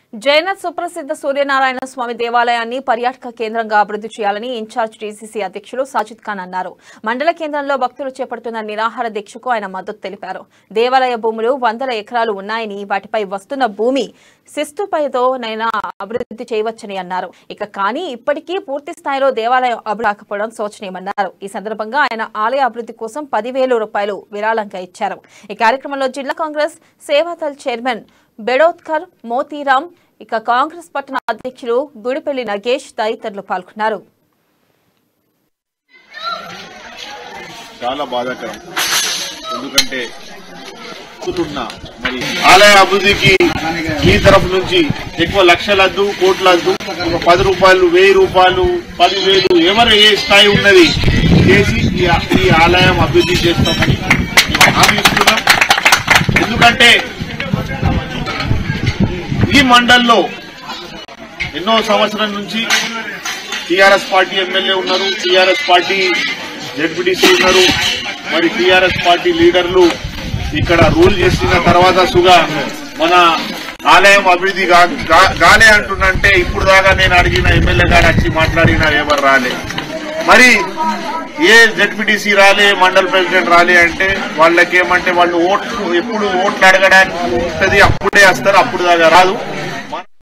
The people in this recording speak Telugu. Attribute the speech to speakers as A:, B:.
A: జైన సుప్రసిద్ధ సూర్యనారాయణ స్వామి దేవాలయాన్ని పర్యాటక కేంద్రంగా అభివృద్ధి చేయాలని ఇన్ఛార్జ్ డీసీసీ అధ్యక్షులు సాజిద్ ఖాన్ అన్నారు మండల కేంద్రంలో భక్తులు చేపడుతున్న నిరాహార దీక్షకు ఆయన మద్దతు తెలిపారు దేవాలయ భూములు వందల ఎకరాలు ఉన్నాయని వాటిపై వస్తున్న భూమి శిస్తుపైతోనైనా అభివృద్ధి చేయవచ్చని అన్నారు ఇక కానీ ఇప్పటికీ పూర్తి స్థాయిలో దేవాలయం అభివృద్ధి కాకపోవడం శోచనీయమన్నారు ఈ సందర్భంగా ఆయన ఆలయ అభివృద్ధి కోసం పదివేల రూపాయలు విరాళంగా ఇచ్చారు ఈ కార్యక్రమంలో జిల్లా కాంగ్రెస్ సేవాదల్ చైర్మన్ బెడోత్కర్ మోతీరాం ఇక కాంగ్రెస్ పట్టణ అధ్యక్షులు గుడిపల్లి నగేష్ తదితరులు పాల్గొన్నారు
B: చాలా బాధాకరం ఎందుకంటే ఉన్న మరి ఆలయ అభివృద్ధికి మీ తరఫు నుంచి ఎక్కువ లక్షలద్దు కోట్లద్దు ఒక పది రూపాయలు వెయ్యి రూపాయలు పదివేలు ఎవరు ఏ స్థాయి ఉన్నది చేసి ఈ ఈ ఆలయం అభివృద్ధి చేస్తామని మేము హామీ ఇస్తున్నాం ఎందుకంటే ఈ మండల్లో ఎన్నో సంవత్సరం నుంచి టీఆర్ఎస్ పార్టీ ఎమ్మెల్యే ఉన్నారు టీఆర్ఎస్ పార్టీ జెడ్పీటీసీ ఉన్నారు మరి టీఆర్ఎస్ పార్టీ లీడర్లు ఇక్కడ రూల్ చేసిన తర్వాత సుగా మన ఆలయం అభివృద్ధి కా- కా- కాలే అంటున్నంటే ఇప్పుడు దాకా నేను అడిగిన ఎమ్మెల్యే గారు వచ్చి మాట్లాడినా ఎవరు రాలే మరి ఏ జెడ్పీటీసీ రాలే మండల్ ప్రెసిడెంట్ రాలే అంటే వాళ్ళకేమంటే వాళ్ళు ఓట్లు ఎప్పుడు ఓట్లు అడగడానికి ఉంటది అప్పుడే వస్తారు అప్పుడు దాకా రాదు